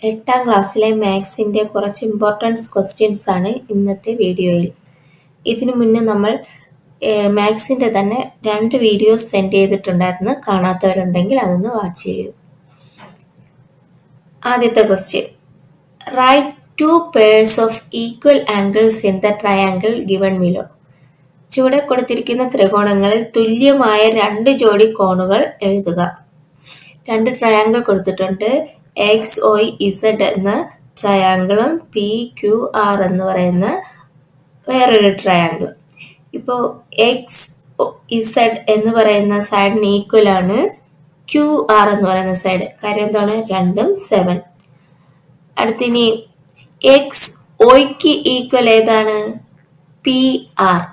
എട്ടാം ക്ലാസ്സിലെ മാത്സിൻ്റെ കുറച്ച് ഇമ്പോർട്ടൻസ് ക്വസ്റ്റ്യൻസ് ആണ് ഇന്നത്തെ വീഡിയോയിൽ ഇതിനു മുന്നേ നമ്മൾ മാത്സിൻ്റെ തന്നെ രണ്ട് വീഡിയോസ് സെൻഡ് ചെയ്തിട്ടുണ്ടായിരുന്നു കാണാത്തവരുണ്ടെങ്കിൽ അതൊന്ന് വാച്ച് ചെയ്യൂ ആദ്യത്തെ question write two pairs of equal angles in the triangle given below ചുവടെ കൊടുത്തിരിക്കുന്ന ത്രികോണങ്ങളിൽ തുല്യമായ രണ്ട് ജോഡി കോണുകൾ എഴുതുക രണ്ട് ട്രയാങ്കിൾ കൊടുത്തിട്ടുണ്ട് എക്സ് ഒയ് ഇസഡ് എന്ന ട്രയാങ്കിളും പി ക്യു ആർ എന്ന് പറയുന്ന വേറൊരു ട്രയാങ്കിൾ ഇപ്പോൾ എക്സ് ഇസഡ് എന്ന് പറയുന്ന സൈഡിന് ഈക്വൽ ആണ് ക്യു ആർ എന്ന് പറയുന്ന സൈഡ് കാര്യം എന്താണ് രണ്ടും സെവൻ അടുത്തിനി എക്സ് ഒയ്ക്ക് ഈക്വൽ ഏതാണ് പി ആർ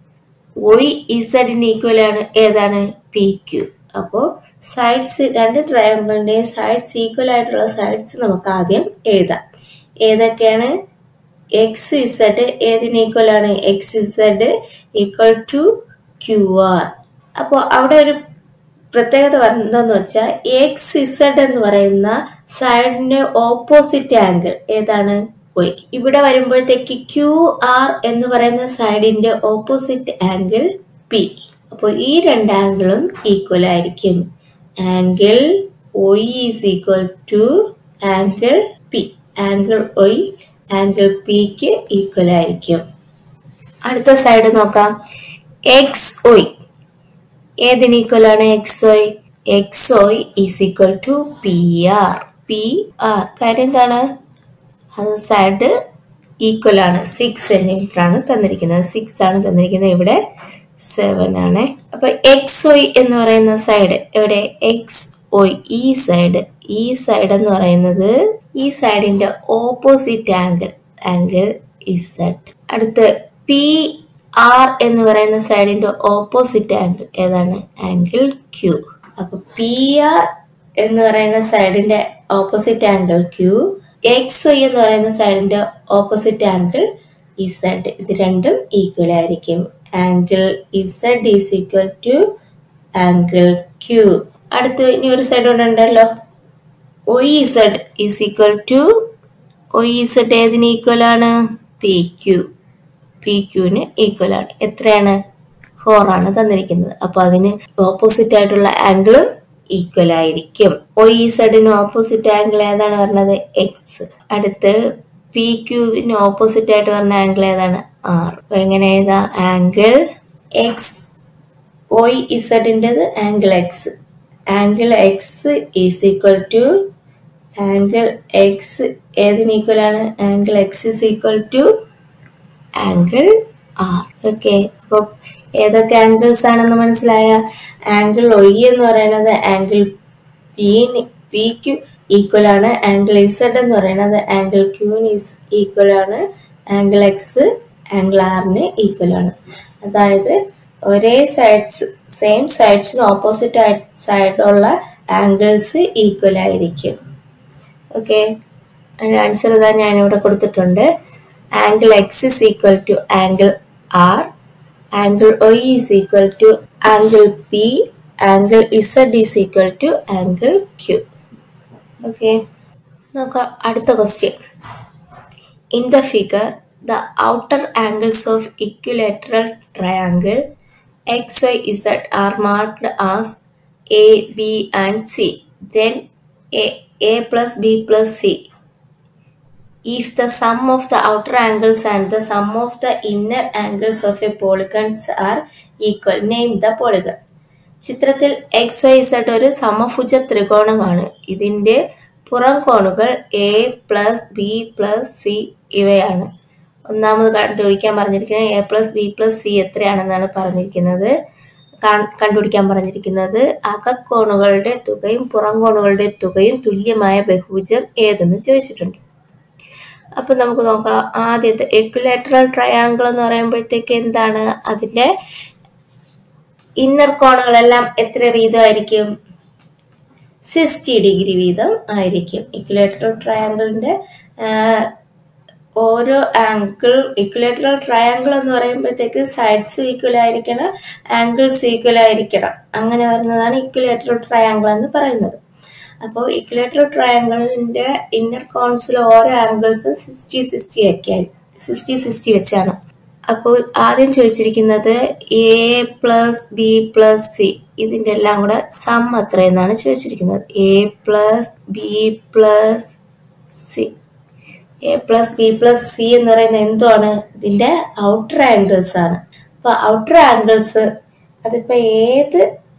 ഒയ് ഇസഡിന് ഈക്വൽ ആണ് ഏതാണ് പി ക്യു അപ്പോൾ സൈഡ്സ് രണ്ട് ട്രയാങ്കിളിൻ്റെയും സൈഡ്സ് ഈക്വൽ ആയിട്ടുള്ള സൈഡ്സ് നമുക്ക് ആദ്യം എഴുതാം ഏതൊക്കെയാണ് എക്സ് ഇസഡ് ഏതിന് ഈക്വൽ ആണ് X Z equal to Q R അപ്പോൾ അവിടെ ഒരു പ്രത്യേകത എന്താന്ന് വെച്ചാൽ എക്സ് ഇസഡ് എന്ന് പറയുന്ന സൈഡിന് ഓപ്പോസിറ്റ് ആംഗിൾ ഏതാണ് ഒയ് ഇവിടെ വരുമ്പോഴത്തേക്ക് ക്യു ആർ എന്ന് പറയുന്ന സൈഡിന്റെ ഓപ്പോസിറ്റ് ആംഗിൾ പി അപ്പോൾ ഈ രണ്ട് ആംഗിളും ഈക്വൽ ആയിരിക്കും angle Y is equal to angle P angle Y angle പിക്ക് ഈക്വൽ ആയിരിക്കും അടുത്ത സൈഡ് നോക്കാം എക്സ് ഒയ് ഏതിന് ഈക്വൽ ആണ് X Y X Y is equal to P R P R കാര്യം എന്താണ് അത് സൈഡ് ഈക്വൽ ആണ് സിക്സ് സെന്റിമീറ്റർ ആണ് തന്നിരിക്കുന്നത് സിക്സ് ആണ് തന്നിരിക്കുന്നത് ഇവിടെ സെവൻ ആണ് അപ്പൊ എക്സ് ഒയ് എന്ന് പറയുന്ന സൈഡ് എവിടെ എക്സ് ഒയ് ഈ സൈഡ് ഈ സൈഡ് എന്ന് പറയുന്നത് ഈ സൈഡിന്റെ ഓപ്പോസിറ്റ് ആംഗിൾ ആംഗിൾ ഇസഡ് അടുത്ത് പി ആർ എന്ന് പറയുന്ന സൈഡിന്റെ ഓപ്പോസിറ്റ് ആംഗിൾ ഏതാണ് ആംഗിൾ ക്യൂ അപ്പൊ പി ആർ എന്ന് പറയുന്ന സൈഡിന്റെ opposite angle Q X Y എന്ന് പറയുന്ന സൈഡിന്റെ ഓപ്പോസിറ്റ് ആംഗിൾ ഇസഡ് ഇത് രണ്ടും ഈക്വൽ ആയിരിക്കും angle Z is equal to angle Q അടുത്ത് ഇനി ഒരു സൈഡ് കൂടെ ഉണ്ടല്ലോ Y Z is equal to Y Z ഏതിന് ഈക്വൽ ആണ് പി ക്യൂ പി ക്യൂവിന് ഈക്വൽ ആണ് എത്രയാണ് ഫോർ ആണ് തന്നിരിക്കുന്നത് അപ്പൊ അതിന് ഓപ്പോസിറ്റ് ആയിട്ടുള്ള ആംഗിളും ഈക്വൽ ആയിരിക്കും ഒയ് ഇസഡിന് ഓപ്പോസിറ്റ് ആംഗിൾ ഏതാണ് പറഞ്ഞത് എക്സ് അടുത്ത് പി ക്യൂവിന് ഓപ്പോസിറ്റ് ആയിട്ട് പറഞ്ഞ ആംഗിൾ ഏതാണ് ആർ അപ്പൊ എങ്ങനെ എഴുതാം ആംഗിൾ എക്സ് ഒയ് ഇസഡിൻ്റെത് angle X angle X is equal to angle X ഏതിന് ഈക്വൽ ആണ് angle X is equal to angle R okay അപ്പോൾ ഏതൊക്കെ ആംഗിൾസ് ആണെന്ന് മനസ്സിലായ ആംഗിൾ ഒയ് എന്ന് പറയുന്നത് ആംഗിൾ പി പിക്ക് ഈക്വൽ ആണ് ആംഗിൾ ഇസഡ് എന്ന് പറയുന്നത് ആംഗിൾ ക്യൂന് ഈക്വൽ ആണ് ആംഗിൾ എക്സ് ആംഗിൾ ആറിന് ഈക്വൽ ആണ് അതായത് ഒരേ സൈഡ്സ് സെയിം സൈഡ്സിന് ഓപ്പോസിറ്റ് സൈഡുള്ള ആംഗിൾസ് ഈക്വൽ ആയിരിക്കും ഓക്കെ അതിൻ്റെ ആൻസർ ഇതാ ഞാനിവിടെ കൊടുത്തിട്ടുണ്ട് angle X is equal to angle R angle Y is equal to angle P angle Z is equal to angle Q okay നോക്കാം അടുത്ത question in the figure the outer angles of equilateral triangle X Y Z are marked as A B and C then A plus B plus C if the sum of the outer angles and the sum of the inner angles of a polygons are equal name the polygon ചിത്രത്തിൽ X Y Z ഒരു സമഭുജ ത്രികോണമാണ് ഇതിന്റെ പുറം കോണുകൾ A plus B plus C ഇവയാണ് ഒന്നാമത് കണ്ടുപിടിക്കാൻ പറഞ്ഞിരിക്കുന്നത് A plus B plus C എത്രയാണെന്നാണ് പറഞ്ഞിരിക്കുന്നത് കണ്ടുപിടിക്കാൻ പറഞ്ഞിരിക്കുന്നത് അകക്കോണുകളുടെ തുകയും പുറം കോണുകളുടെ തുകയും തുല്യമായ ബഹുഭുജം ഏതെന്ന് ചോദിച്ചിട്ടുണ്ട് അപ്പൊ നമുക്ക് നോക്കാം ആദ്യത്തെ എക്വിലേറ്ററൽ ട്രയാങ്കിൾ എന്ന് പറയുമ്പോഴത്തേക്ക് എന്താണ് അതിന്റെ ഇന്നർ കോണുകളെല്ലാം എത്ര വീതമായിരിക്കും സിക്സ്റ്റി ഡിഗ്രി വീതം ആയിരിക്കും ഇക്വലേറ്ററൽ ട്രയാങ്കിളിന്റെ ഓരോ ആംഗിൾ ഇക്വലേറ്ററൽ ട്രയാങ്കിൾ എന്ന് പറയുമ്പോഴത്തേക്ക് സൈഡ്സ് ഈക്വൽ ആയിരിക്കണം ആംഗിൾസ് ഈക്വൽ ആയിരിക്കണം അങ്ങനെ വരുന്നതാണ് ഇക്വലേറ്ററൽ ട്രയാങ്കിൾ എന്ന് പറയുന്നത് അപ്പോൾ ഇക്വലേറ്റർ ട്രയാങ്കിളിന്റെ ഇന്നർ കോൺസിൽ ഓരോ ആംഗിൾസും സിക്സ്റ്റി സിക്സ്റ്റി ഒക്കെ ആയി സിക്സ്റ്റി സിക്സ്റ്റി വെച്ചാണ് അപ്പോൾ ആദ്യം ചോദിച്ചിരിക്കുന്നത് A plus B plus C ഇതിന്റെ എല്ലാം കൂടെ സം എത്രയെന്നാണ് ചോദിച്ചിരിക്കുന്നത് A plus B plus C A plus B plus C എന്ന് പറയുന്നത് എന്തുവാണ് ഇതിന്റെ ഔട്ടർ ആംഗിൾസ് ആണ് അപ്പൊ ഔട്ടർ ആംഗിൾസ് അതിപ്പോ ഏത്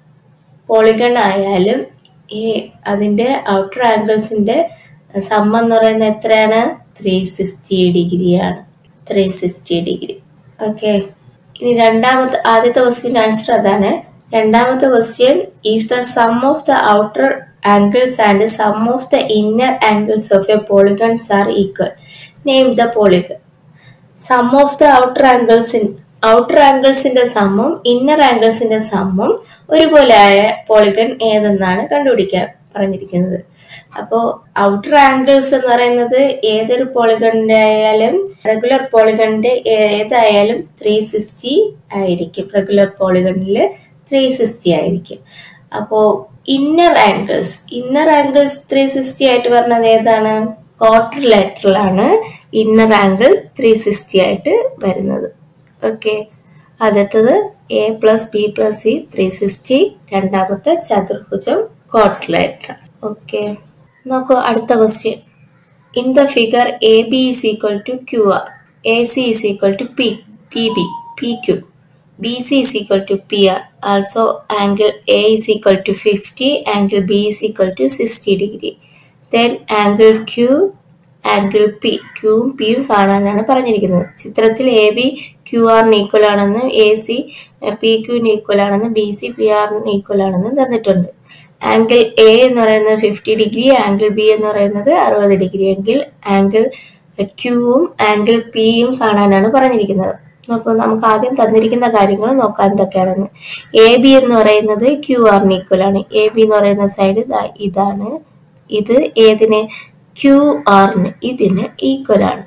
പോളിഗൺ ആയാലും ഈ അതിന്റെ ഔട്ടർ ആംഗിൾസിന്റെ സം എന്ന് പറയുന്നത് എത്രയാണ് ത്രീ സിക്സ്റ്റി ഡിഗ്രിയാണ് ത്രീ സിക്സ്റ്റി ഡിഗ്രി ഓക്കെ ഇനി രണ്ടാമത്തെ ആദ്യത്തെ ക്വസ്റ്റ്യൻ ആൻസർ അതാണ് രണ്ടാമത്തെ question if the sum of the outer angles and sum of the inner angles of a polygons are equal name the polygon sum of the outer angles outer ആംഗിൾസിന്റെ സമ്മും inner ആംഗിൾസിന്റെ സമ്മും ഒരുപോലെ ആയ polygon ഏതെന്നാണ് കണ്ടുപിടിക്കാൻ പറഞ്ഞിരിക്കുന്നത് അപ്പോൾ ഔട്ടർ ആംഗിൾസ് എന്ന് പറയുന്നത് ഏതൊരു പോളിഗണിന്റെ ആയാലും റെഗുലർ പോളിഗണിന്റെ ഏതായാലും ത്രീ സിക്സ്റ്റി ആയിരിക്കും റെഗുലർ പോളിഗണിൽ ത്രീ സിക്സ്റ്റി ആയിരിക്കും അപ്പോൾ inner angles inner angles three sixty ആയിട്ട് പറഞ്ഞത് ഏതാണ് ക്വാർട്ടർ ലെറ്ററിലാണ് ഇന്നർ ആംഗിൾ ത്രീ സിക്സ്റ്റി ആയിട്ട് വരുന്നത് ഓക്കെ ആദ്യത്തത് A plus B plus C three sixty രണ്ടാമത്തെ ചതുർഭുജം ക്വാർട്ടർ ലെറ്റർ ഓക്കെ നോക്കൂ അടുത്ത question in the figure A B is equal to Q R A C is equal to P P B P Q B C is equal to P R also angle A is equal to fifty angle B is equal to sixty degree then angle Q angle P ക്യൂവും പിയും കാണാനാണ് പറഞ്ഞിരിക്കുന്നത് ചിത്രത്തിൽ A B Q ആറിന് equal ആണെന്നും A C P ക്യൂവിന് equal ആണെന്നും B C P ആറിന് ഈക്വൽ ആണെന്നും തന്നിട്ടുണ്ട് ആംഗിൾ എ എന്ന് പറയുന്നത് ഫിഫ്റ്റി ഡിഗ്രി ആംഗിൾ ബി എന്ന് പറയുന്നത് അറുപത് ഡിഗ്രി എങ്കിൽ ആംഗിൾ ക്യൂവും ആംഗിൾ പിയും കാണാനാണ് പറഞ്ഞിരിക്കുന്നത് നോക്കൂ നമുക്ക് ആദ്യം തന്നിരിക്കുന്ന കാര്യങ്ങൾ നോക്കാം എന്തൊക്കെയാണെന്ന് എ ബി എന്ന് പറയുന്നത് ക്യു ആറിന് ഈക്വൽ ആണ് എ ബി എന്ന് പറയുന്ന സൈഡ് ഇതാണ് ഇത് ഏതിന് ക്യു ആറിന് ഇതിന് ഈക്വൽ ആണ്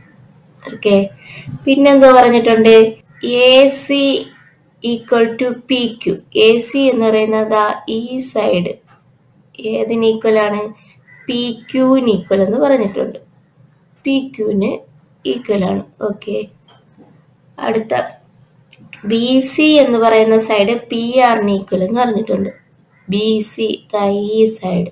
ഓക്കെ പിന്നെന്തോ പറഞ്ഞിട്ടുണ്ട് A C equal to P Q A C എന്ന് പറയുന്നത് ഈ സൈഡ് ഏതിന് ഈക്വൽ ആണ് പി ക്യൂവിന് ഈക്വൽ എന്ന് പറഞ്ഞിട്ടുണ്ട് പി ക്യൂവിന് ഈക്വൽ ആണ് ഓക്കെ അടുത്ത ബി സി എന്ന് പറയുന്ന സൈഡ് പി ആറിന് ഈക്വൽ എന്ന് പറഞ്ഞിട്ടുണ്ട് ബി സി ഈ സൈഡ്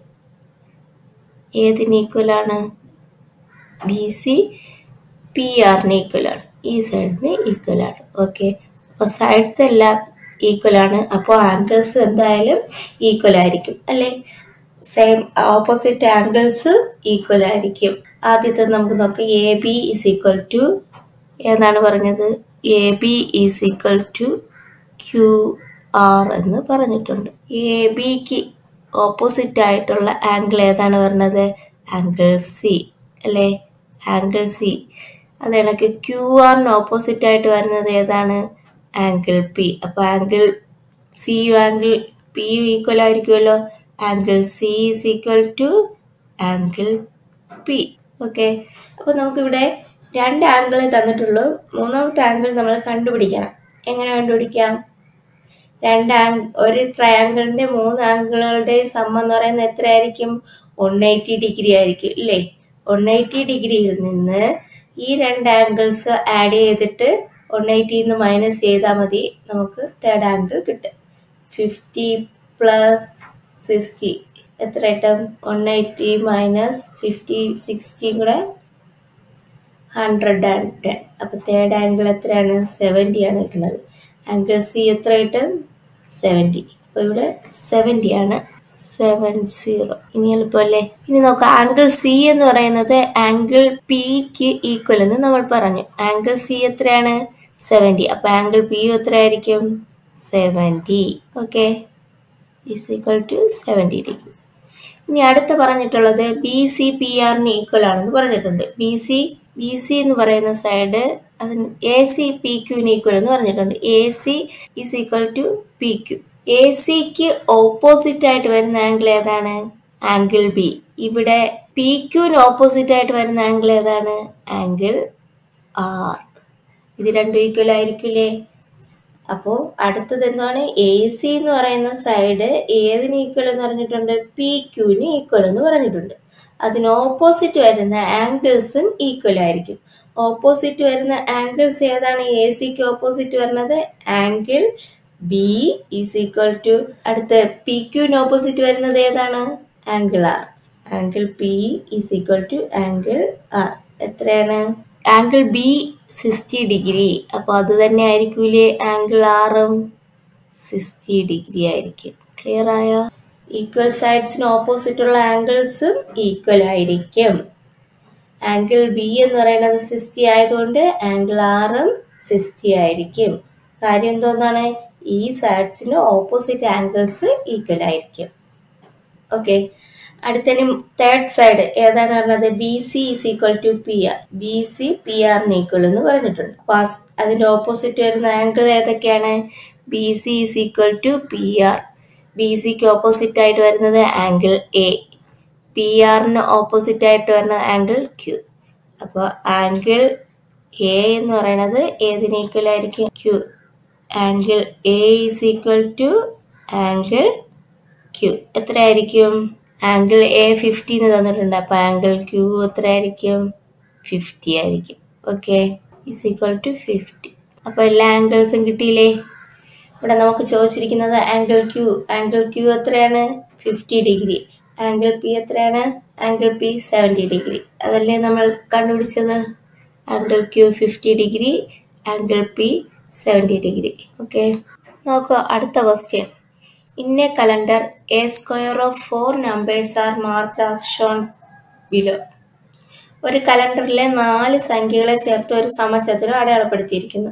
ഏതിന് ഈക്വൽ ആണ് ബി സി പി ആറിന് ഈക്വൽ ആണ് ഈ സൈഡിന് ഈക്വൽ ആണ് ഓക്കെ അപ്പോൾ സൈഡ്സ് എല്ലാം ഈക്വൽ ആണ് അപ്പോൾ ആംഗിൾസ് എന്തായാലും ഈക്വൽ ആയിരിക്കും അല്ലേ സെയിം ഓപ്പോസിറ്റ് ആംഗിൾസ് ഈക്വൽ ആയിരിക്കും ആദ്യത്തെ നമുക്ക് നോക്കാം A B is equal to ഏതാണ് പറഞ്ഞത് A B is equal to Q R എന്ന് പറഞ്ഞിട്ടുണ്ട് എ ബിക്ക് ഓപ്പോസിറ്റ് ആയിട്ടുള്ള ആംഗിൾ ഏതാണ് പറഞ്ഞത് ആംഗിൾ സി അല്ലേ ആംഗിൾ സി അത് കണക്ക് ക്യു ആറിന് ഓപ്പോസിറ്റ് ആയിട്ട് വരുന്നത് ഏതാണ് ആംഗിൾ പി അപ്പോൾ angle C angle P equal ആയിരിക്കുമല്ലോ angle C is equal to angle P okay അപ്പോൾ നമുക്കിവിടെ രണ്ട് ആംഗിൾ തന്നിട്ടുള്ളൂ മൂന്നാമത്തെ ആംഗിൾ നമ്മൾ കണ്ടുപിടിക്കണം എങ്ങനെ കണ്ടുപിടിക്കാം രണ്ട് ആംഗ് ഒരു ട്രയാങ്കിളിന്റെ മൂന്ന് ആംഗിളുകളുടെ സം എന്ന് പറയുന്നത് എത്രയായിരിക്കും വൺ എയ്റ്റി ഡിഗ്രി ആയിരിക്കും ഇല്ലേ വൺ എയ്റ്റി ഡിഗ്രിയിൽ നിന്ന് ഈ രണ്ട് ആംഗിൾസ് ആഡ് ചെയ്തിട്ട് വൺ എയ്റ്റിന്ന് മൈനസ് ചെയ്താൽ മതി നമുക്ക് തേർഡ് ആംഗിൾ കിട്ടും ഫിഫ്റ്റി പ്ലസ് സിക്സ്റ്റി എത്ര കിട്ടും വൺ എയ്റ്റി മൈനസ് ഫിഫ്റ്റി സിക്സ്റ്റിയും കൂടെ ഹൺഡ്രഡ് ആൻഡ് ടെൻ അപ്പോൾ തേർഡ് ആംഗിൾ എത്രയാണ് സെവൻറ്റി ആണ് കിട്ടുന്നത് ആംഗിൾ സി എത്ര കിട്ടും സെവൻറ്റി അപ്പോൾ ഇവിടെ സെവൻറ്റി ആണ് സെവൻ സീറോ ഇനി എളുപ്പമല്ലേ ഇനി നോക്കാം ആംഗിൾ സി എന്ന് പറയുന്നത് ആംഗിൾ പിക്ക് ഈക്വൽ എന്ന് നമ്മൾ പറഞ്ഞു ആംഗിൾ സി എത്രയാണ് സെവൻറ്റി അപ്പോൾ ആംഗിൾ പി എത്രയായിരിക്കും seventy okay is equal to seventy degree ഇനി അടുത്ത പറഞ്ഞിട്ടുള്ളത് ബി സി പി ആറിന് ഈക്വൽ ആണെന്ന് പറഞ്ഞിട്ടുണ്ട് ബി സി ബി സി എന്ന് പറയുന്ന സൈഡ് അതിന് എ സി പി ക്യൂന് ഈക്വൽ എന്ന് പറഞ്ഞിട്ടുണ്ട് A C is equal to P Q A സിക്ക് ഓപ്പോസിറ്റ് ആയിട്ട് വരുന്ന ആംഗിൾ ഏതാണ് ആംഗിൾ ബി ഇവിടെ പി ക്യൂന് ഓപ്പോസിറ്റ് ആയിട്ട് വരുന്ന ആംഗിൾ ഏതാണ് ആംഗിൾ ആർ ഇത് രണ്ടും ഈക്വൽ ആയിരിക്കില്ലേ അപ്പോൾ അടുത്തത് എന്താണ് എ സി എന്ന് പറയുന്ന സൈഡ് ഏതിന് ഈക്വൽ എന്ന് പറഞ്ഞിട്ടുണ്ട് പി ക്യൂവിന് ഈക്വൽ എന്ന് പറഞ്ഞിട്ടുണ്ട് അതിന് ഓപ്പോസിറ്റ് വരുന്ന ആംഗിൾസും ഈക്വൽ ആയിരിക്കും ഓപ്പോസിറ്റ് വരുന്ന ആംഗിൾസ് ഏതാണ് എ സിക്ക് ഓപ്പോസിറ്റ് വരുന്നത് angle B is equal to അടുത്ത പി ക്യൂവിന് ഓപ്പോസിറ്റ് വരുന്നത് ഏതാണ് angle R angle P is equal to angle R എത്രയാണ് ആംഗിൾ ബി സിക്സ്റ്റി ഡിഗ്രി അപ്പോൾ അത് തന്നെ ആയിരിക്കൂലേ ആംഗിൾ ആറും സിക്സ്റ്റി ഡിഗ്രി ആയിരിക്കും ക്ലിയർ ആയോ ഈക്വൽ സൈഡ്സിന് ഓപ്പോസിറ്റ് ഉള്ള ആംഗിൾസും ഈക്വൽ ആയിരിക്കും ആംഗിൾ ബി എന്ന് പറയുന്നത് സിക്സ്റ്റി ആയതുകൊണ്ട് ആംഗിൾ ആറും സിക്സ്റ്റി ആയിരിക്കും കാര്യം എന്തോന്നാണ് ഈ സൈഡ്സിന് ഓപ്പോസിറ്റ് ആംഗിൾസ് ഈക്വൽ ആയിരിക്കും ഓക്കെ അടുത്തതിന് തേർഡ് സൈഡ് ഏതാണ് പറഞ്ഞത് B C is equal to P R B C P ആറിന് ഈക്വൽ എന്ന് പറഞ്ഞിട്ടുണ്ട് അപ്പോൾ അതിന്റെ ഓപ്പോസിറ്റ് വരുന്ന ആംഗിൾ ഏതൊക്കെയാണ് B C is equal to P R B സിക്ക് ഓപ്പോസിറ്റ് ആയിട്ട് വരുന്നത് ആംഗിൾ എ പി ആറിന് ഓപ്പോസിറ്റ് ആയിട്ട് വരുന്ന ആംഗിൾ ക്യൂ അപ്പോൾ ആംഗിൾ എ എന്ന് പറയുന്നത് ഏതിന് ഈക്വൽ ആയിരിക്കും Q angle A is equal to angle Q എത്രയായിരിക്കും ആംഗിൾ എ ഫിഫ്റ്റി എന്ന് തന്നിട്ടുണ്ട് അപ്പോൾ ആംഗിൾ ക്യൂ എത്രയായിരിക്കും ഫിഫ്റ്റി ആയിരിക്കും okay is equal to fifty അപ്പോൾ എല്ലാ ആംഗിൾസും കിട്ടിയില്ലേ ഇവിടെ നമുക്ക് ചോദിച്ചിരിക്കുന്നത് ആംഗിൾ ക്യൂ ആംഗിൾ ക്യൂ എത്രയാണ് ഫിഫ്റ്റി ഡിഗ്രി ആംഗിൾ പി എത്രയാണ് ആംഗിൾ പി സെവൻറ്റി ഡിഗ്രി അതല്ലേ നമ്മൾ കണ്ടുപിടിച്ചത് angle Q fifty degree angle P seventy degree okay നോക്കുക അടുത്ത question in a calendar a square of four numbers are marked as shown below ഒരു കലണ്ടറിലെ നാല് സംഖ്യകളെ ചേർത്ത് ഒരു സമചതുരം അടയാളപ്പെടുത്തിയിരിക്കുന്നു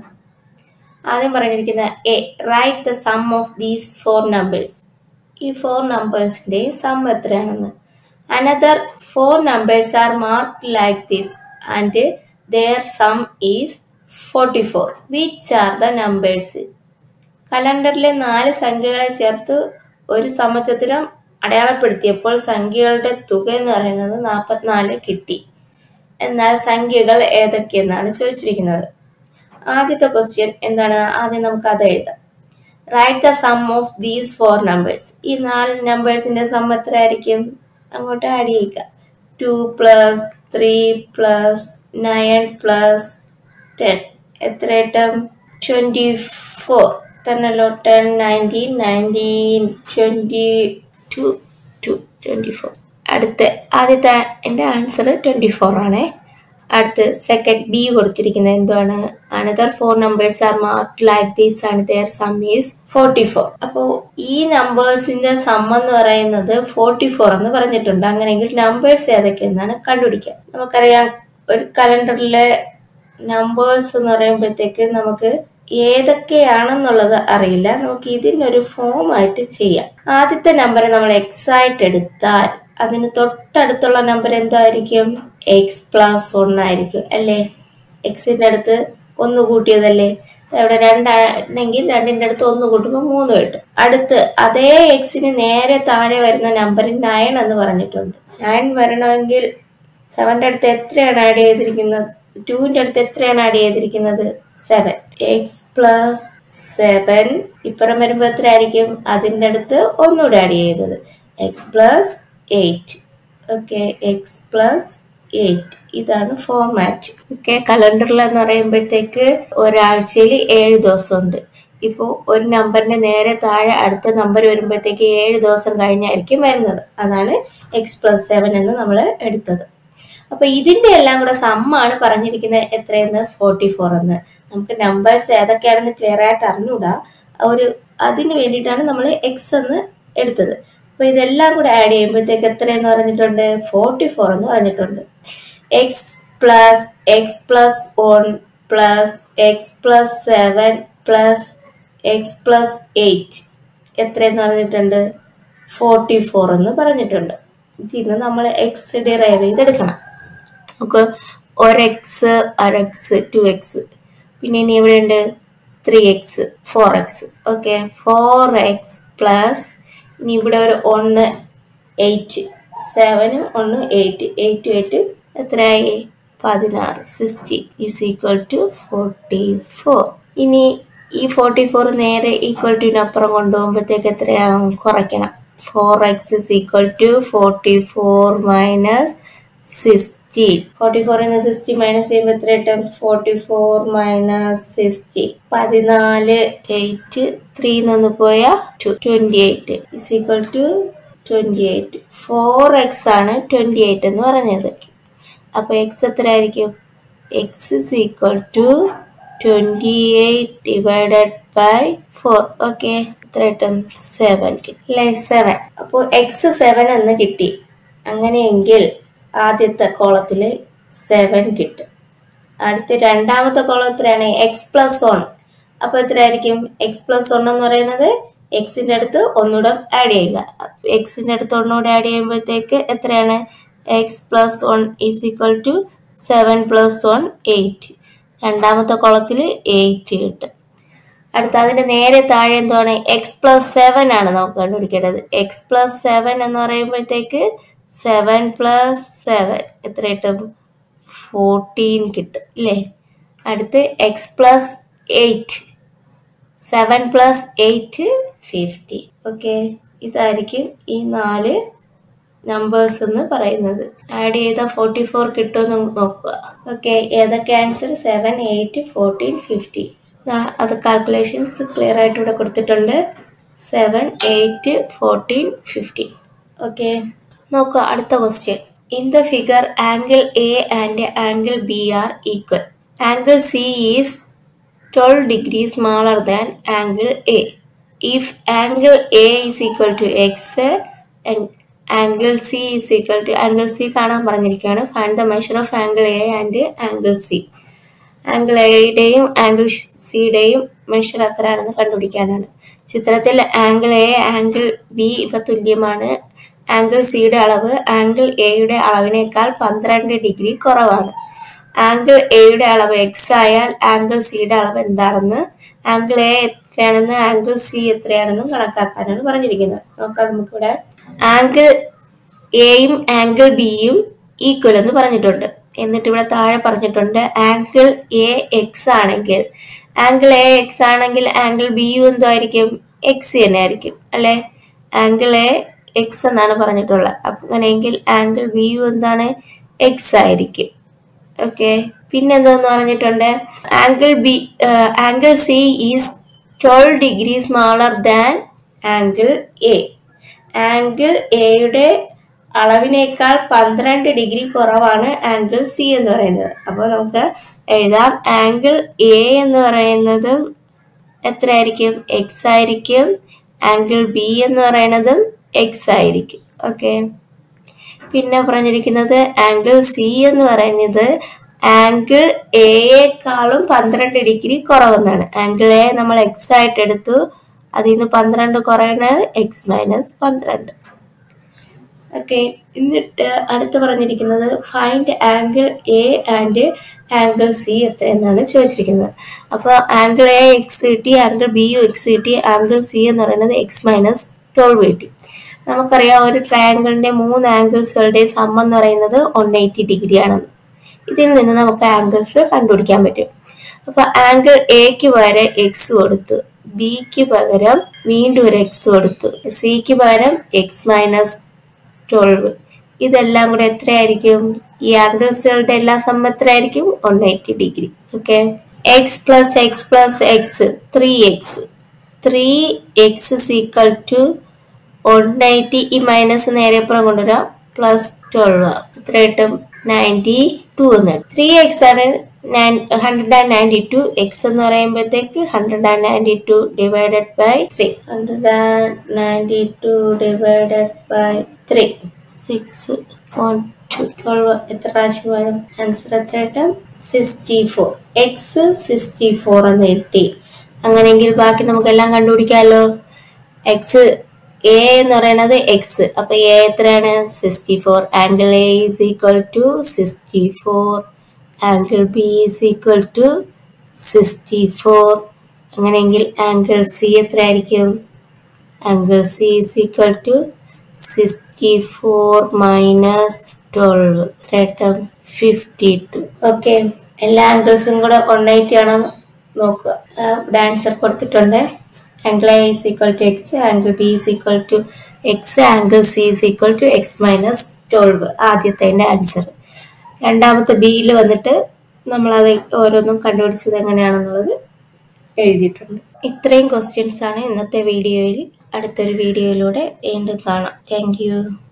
ആദ്യം പറഞ്ഞിരിക്കുന്ന a write the sum of these four numbers ഈ ഫോർ നമ്പേഴ്സിന്റെ സം എത്രയാണെന്ന് another four numbers are mark like this and their sum is forty four which are the numbers കലണ്ടറിലെ നാല് സംഖ്യകളെ ചേർത്ത് ഒരു സമചതുരം അടയാളപ്പെടുത്തിയപ്പോൾ സംഖ്യകളുടെ തുക എന്ന് പറയുന്നത് നാൽപ്പത്തിനാല് കിട്ടി എന്നാൽ സംഖ്യകൾ ഏതൊക്കെയെന്നാണ് ചോദിച്ചിരിക്കുന്നത് ആദ്യത്തെ ക്വസ്റ്റ്യൻ എന്താണ് ആദ്യം നമുക്ക് അത് എഴുതാം write the sum of these four numbers ഈ നാല് നമ്പേഴ്സിന്റെ സം എത്ര ആയിരിക്കും അങ്ങോട്ട് ആഡ് ചെയ്യുക two plus three plus nine plus ten എത്ര കിട്ടും ട്വന്റി ഫോർ തന്നല്ലോ ten nineteen nineteen twenty two two twenty four അടുത്ത ആദ്യത്തെ എൻ്റെ ആൻസർ ട്വന്റി ഫോർ ആണേ അടുത്ത് സെക്കൻഡ് ബി കൊടുത്തിരിക്കുന്നത് എന്താണ് another four numbers are mark like these and their sum is forty four അപ്പോൾ ഈ നമ്പേഴ്സിന്റെ സം എന്ന് പറയുന്നത് ഫോർട്ടി ഫോർ എന്ന് പറഞ്ഞിട്ടുണ്ട് അങ്ങനെയെങ്കിൽ നമ്പേഴ്സ് ഏതൊക്കെയെന്നാണ് കണ്ടുപിടിക്കുക നമുക്കറിയാം ഒരു കലണ്ടറിലെ നമ്പേഴ്സ് എന്ന് പറയുമ്പോഴത്തേക്ക് നമുക്ക് ഏതൊക്കെയാണെന്നുള്ളത് അറിയില്ല നമുക്ക് ഇതിനൊരു ഫോം ആയിട്ട് ചെയ്യാം ആദ്യത്തെ നമ്പർ നമ്മൾ എക്സ് ആയിട്ട് എടുത്താൽ അതിന് തൊട്ടടുത്തുള്ള നമ്പർ എന്തായിരിക്കും എക്സ് പ്ലസ് ഒന്നായിരിക്കും അല്ലേ എക്സിന്റെ അടുത്ത് ഒന്ന് കൂട്ടിയതല്ലേ ഇവിടെ രണ്ടാണെങ്കിൽ രണ്ടിന്റെ അടുത്ത് ഒന്ന് കൂട്ടുമ്പോൾ മൂന്ന് കിട്ടും അടുത്ത് അതേ എക്സിന് നേരെ താഴെ വരുന്ന നമ്പർ നയൻ എന്ന് പറഞ്ഞിട്ടുണ്ട് നയൻ വരണമെങ്കിൽ സെവന്റെ അടുത്ത് എത്രയാണ് ആഡ് ചെയ്തിരിക്കുന്നത് ടുവിന്റെ അടുത്ത് എത്രയാണ് ആഡ് ചെയ്തിരിക്കുന്നത് സെവൻ എക്സ് പ്ലസ് സെവൻ ഇപ്പുറം വരുമ്പോൾ എത്ര ആയിരിക്കും അതിന്റെ അടുത്ത് ഒന്നുകൂടെ ആഡ് ചെയ്തത് x plus eight okay x plus eight ഇതാണ് ഫോർമാറ്റ് ഓക്കെ കലണ്ടറിൽ എന്ന് പറയുമ്പോഴത്തേക്ക് ഒരാഴ്ചയിൽ ഏഴ് ദിവസമുണ്ട് ഇപ്പോൾ ഒരു നമ്പറിന്റെ നേരെ താഴെ അടുത്ത നമ്പർ വരുമ്പോഴത്തേക്ക് ഏഴ് ദിവസം കഴിഞ്ഞായിരിക്കും വരുന്നത് അതാണ് എക്സ് പ്ലസ് സെവൻ എന്ന് നമ്മൾ എടുത്തത് അപ്പൊ ഇതിന്റെ എല്ലാം കൂടെ സമ്മാണ് പറഞ്ഞിരിക്കുന്നത് എത്രയെന്ന് ഫോർട്ടി ഫോർ എന്ന് നമുക്ക് നമ്പേഴ്സ് ഏതൊക്കെയാണെന്ന് ക്ലിയർ ആയിട്ട് അറിഞ്ഞൂടാ ഒരു അതിന് വേണ്ടിയിട്ടാണ് നമ്മൾ എക്സ് എന്ന് എടുത്തത് അപ്പൊ ഇതെല്ലാം കൂടെ ആഡ് ചെയ്യുമ്പോഴത്തേക്ക് എത്രയെന്ന് പറഞ്ഞിട്ടുണ്ട് ഫോർട്ടി ഫോർ എന്ന് പറഞ്ഞിട്ടുണ്ട് x plus x plus one plus x plus seven plus x plus eight എത്രയെന്ന് പറഞ്ഞിട്ടുണ്ട് ഫോർട്ടി ഫോർ എന്ന് പറഞ്ഞിട്ടുണ്ട് ഇതിന്ന് നമ്മൾ എക്സ് ഡിറൈവ് ചെയ്തെടുക്കണം നമുക്ക് ഒരെക്സ് അരെക്സ് ടു എക്സ് പിന്നെ ഇനി ഇവിടെ ഉണ്ട് three x four x okay four x plus ഇനി ഇവിടെ ഒരു ഒന്ന് എയ്റ്റ് സെവനും ഒന്ന് എയ്റ്റ് എയ്റ്റ് എയ്റ്റ് എത്രയായി പതിനാറ് sixty is equal to forty four ഇനി ഈ ഫോർട്ടി ഫോർ നേരെ ഈക്വൽ ടുവിനപ്പുറം കൊണ്ടുപോകുമ്പോഴത്തേക്ക് എത്രയാകും കുറയ്ക്കണം four x is equal to forty four minus sixty forty ഫോറിൽ നിന്ന് സിക്സ്റ്റി മൈനസ് ചെയ്യുമ്പോൾ എത്ര കിട്ടും ഫോർട്ടി ഫോർ മൈനസ് സിക്സ്റ്റി പതിനാല് എയ്റ്റ് ത്രീ നിന്ന് പോയാൽ two twenty eight is equal to twenty eight four x ആണ് ട്വൻറ്റി എയ്റ്റ് എന്ന് പറഞ്ഞത് അപ്പോൾ എക്സ് എത്ര ആയിരിക്കും x is equal to twenty eight divided by four okay എത്ര കിട്ടും സെവൻ കിട്ടും അല്ലേ സെവൻ അപ്പോൾ എക്സ് സെവൻ എന്ന് കിട്ടി അങ്ങനെയെങ്കിൽ ആദ്യത്തെ കോളത്തിൽ സെവൻ കിട്ടും അടുത്ത രണ്ടാമത്തെ കോളം എത്രയാണ് എക്സ് പ്ലസ് വൺ അപ്പോൾ എത്രയായിരിക്കും എക്സ് പ്ലസ് വൺ എന്ന് പറയുന്നത് എക്സിന്റെ അടുത്ത് ഒന്നുകൂടെ ആഡ് ചെയ്യുക എക്സിന്റെ അടുത്ത് ഒന്നുകൂടെ ആഡ് ചെയ്യുമ്പോഴത്തേക്ക് എത്രയാണ് x plus one is equal to seven plus one eight രണ്ടാമത്തെ കുളത്തിൽ എയ്റ്റ് കിട്ടും അടുത്ത അതിന്റെ നേരെ താഴെ എന്താണ് എക്സ് പ്ലസ് സെവൻ ആണ് നമുക്ക് കണ്ടുപിടിക്കേണ്ടത് എക്സ് പ്ലസ് സെവൻ എന്ന് പറയുമ്പോഴത്തേക്ക് സെവൻ പ്ലസ് സെവൻ എത്ര കിട്ടും ഫോർട്ടീൻ കിട്ടും ഇല്ലേ അടുത്ത് x plus eight seven plus eight fifty okay ഇതായിരിക്കും ഈ നാല് നമ്പേഴ്സ് എന്ന് പറയുന്നത് ആഡ് ചെയ്ത ഫോർട്ടി ഫോർ കിട്ടുമെന്ന് നോക്കുക ഓക്കെ ഏതൊക്കെ answer seven eight fourteen fifty അത് കാൽക്കുലേഷൻസ് ക്ലിയർ ആയിട്ട് ഇവിടെ കൊടുത്തിട്ടുണ്ട് seven eight fourteen fifteen okay നോക്കുക അടുത്ത question in the figure angle A and angle B are equal angle C is twelve degree smaller than angle A if angle A is equal to x angle C is equal to angle C കാണാൻ പറഞ്ഞിരിക്കുകയാണ് find the measure of angle A and angle C angle എയുടെയും angle സിയുടെയും measure എത്രയാണെന്ന് കണ്ടുപിടിക്കാനാണ് ചിത്രത്തിൽ angle A angle B ഇവ തുല്യമാണ് angle സിയുടെ അളവ് ആംഗിൾ എയുടെ അളവിനേക്കാൾ പന്ത്രണ്ട് ഡിഗ്രി കുറവാണ് ആംഗിൾ എയുടെ അളവ് എക്സ് ആയാൽ ആംഗിൾ സിയുടെ അളവ് എന്താണെന്ന് ആംഗിൾ എ എത്രയാണെന്ന് ആംഗിൾ സി എത്രയാണെന്നും കണക്കാക്കാനാണ് പറഞ്ഞിരിക്കുന്നത് നോക്കാം നമുക്കിവിടെ ആംഗിൾ എയും ആംഗിൾ ബിയും ഈക്വൽ എന്ന് പറഞ്ഞിട്ടുണ്ട് എന്നിട്ട് ഇവിടെ താഴെ പറഞ്ഞിട്ടുണ്ട് ആംഗിൾ എ എക്സ് ആണെങ്കിൽ ആംഗിൾ എ എക്സ് ആണെങ്കിൽ ആംഗിൾ ബിയും എന്തായിരിക്കും എക്സ് തന്നെ ആയിരിക്കും അല്ലെ ആംഗിൾ എ എക്സ് എന്നാണ് പറഞ്ഞിട്ടുള്ളത് അങ്ങനെയെങ്കിൽ ആംഗിൾ ബിയും എന്താണ് എക്സ് ആയിരിക്കും ഓക്കെ പിന്നെന്തോന്ന് പറഞ്ഞിട്ടുണ്ട് angle B angle C is twelve degree smaller than angle A angle എയുടെ അളവിനേക്കാൾ പന്ത്രണ്ട് ഡിഗ്രി കുറവാണ് ആംഗിൾ സി എന്ന് പറയുന്നത് അപ്പോൾ നമുക്ക് എഴുതാം ആംഗിൾ എ എന്ന് പറയുന്നതും എത്രയായിരിക്കും എക്സ് ആയിരിക്കും ആംഗിൾ ബി എന്ന് പറയുന്നതും എക്സ് ആയിരിക്കും ഓക്കെ പിന്നെ പറഞ്ഞിരിക്കുന്നത് ആംഗിൾ സി എന്ന് പറയുന്നത് ആംഗിൾ എയേക്കാളും പന്ത്രണ്ട് ഡിഗ്രി കുറവെന്നാണ് ആംഗിൾ എ നമ്മൾ എക്സ് ആയിട്ട് എടുത്തു അതിൽ നിന്ന് പന്ത്രണ്ട് കുറയുന്നത് എക്സ് മൈനസ് പന്ത്രണ്ട് ഓക്കെ എന്നിട്ട് അടുത്ത് പറഞ്ഞിരിക്കുന്നത് find angle A and angle C എത്ര എന്നാണ് ചോദിച്ചിരിക്കുന്നത് അപ്പോൾ ആംഗിൾ എ എക്സ് കിട്ടി ആംഗിൾ ബി യു എക്സ് കിട്ടി ആംഗിൾ സി എന്ന് പറയുന്നത് എക്സ് മൈനസ് ട്വൽവ് കിട്ടി നമുക്കറിയാം ഒരു ട്രയാങ്കിളിന്റെ മൂന്ന് ആംഗിൾസുകളുടെ സം എന്ന് പറയുന്നത് വൺ എയ്റ്റി ഡിഗ്രി ആണെന്ന് ഇതിൽ നിന്ന് നമുക്ക് ആംഗിൾസ് കണ്ടുപിടിക്കാൻ പറ്റും അപ്പൊ ആംഗിൾ എക്ക് പകരം എക്സ് കൊടുത്തു ബിക്ക് പകരം വീണ്ടും ഒരു എക്സ് കൊടുത്തു സിക്ക് പകരം എക്സ് മൈനസ് ട്വൽവ് ഇതെല്ലാം കൂടെ എത്രയായിരിക്കും ഈ ആംഗിൾസുകളുടെ എല്ലാ സം എത്രയായിരിക്കും one eighty degree okay x plus x plus x three x three x equal to one eighty ഈ മൈനസ് നേരെപ്പുറം കൊണ്ടുവരാം പ്ലസ് ട്വൽവ് എത്ര കിട്ടും നയൻറ്റി ടു എന്ന് ത്രീ എക്സ് ആണ് hundred and ninety two x എന്ന് പറയുമ്പോഴത്തേക്ക് hundred and ninety two divided by three hundred and ninety two divided by three six one two twelve എത്ര പ്രാവശ്യം വരും ആൻസർ എത്ര കിട്ടും sixty four x sixty four എന്ന് കിട്ടി അങ്ങനെയെങ്കിൽ ബാക്കി നമുക്കെല്ലാം കണ്ടുപിടിക്കാമല്ലോ എക്സ് എ എന്ന് പറയുന്നത് എക്സ് അപ്പൊ എ എത്രയാണ് sixty four angle A is equal to sixty four angle B is equal to sixty four അങ്ങനെയെങ്കിൽ ആംഗിൾ സി എത്രയായിരിക്കും angle C is equal to sixty four minus twelve എത്ര fifty two okay എല്ലാ ആംഗിൾസും കൂടെ one eighty ആണ് നോക്കുക ഇവിടെ answer കൊടുത്തിട്ടുണ്ട് angle A is equal to x angle B is equal to x angle C is equal to x minus twelve ആദ്യത്തെ answer രണ്ടാമത്തെ ബിയിൽ വന്നിട്ട് നമ്മളത് ഓരോന്നും കണ്ടുപിടിച്ചത് എങ്ങനെയാണെന്നുള്ളത് എഴുതിയിട്ടുണ്ട് ഇത്രയും ക്വസ്റ്റ്യൻസ് ആണ് ഇന്നത്തെ വീഡിയോയിൽ അടുത്തൊരു വീഡിയോയിലൂടെ വീണ്ടും കാണാം താങ്ക്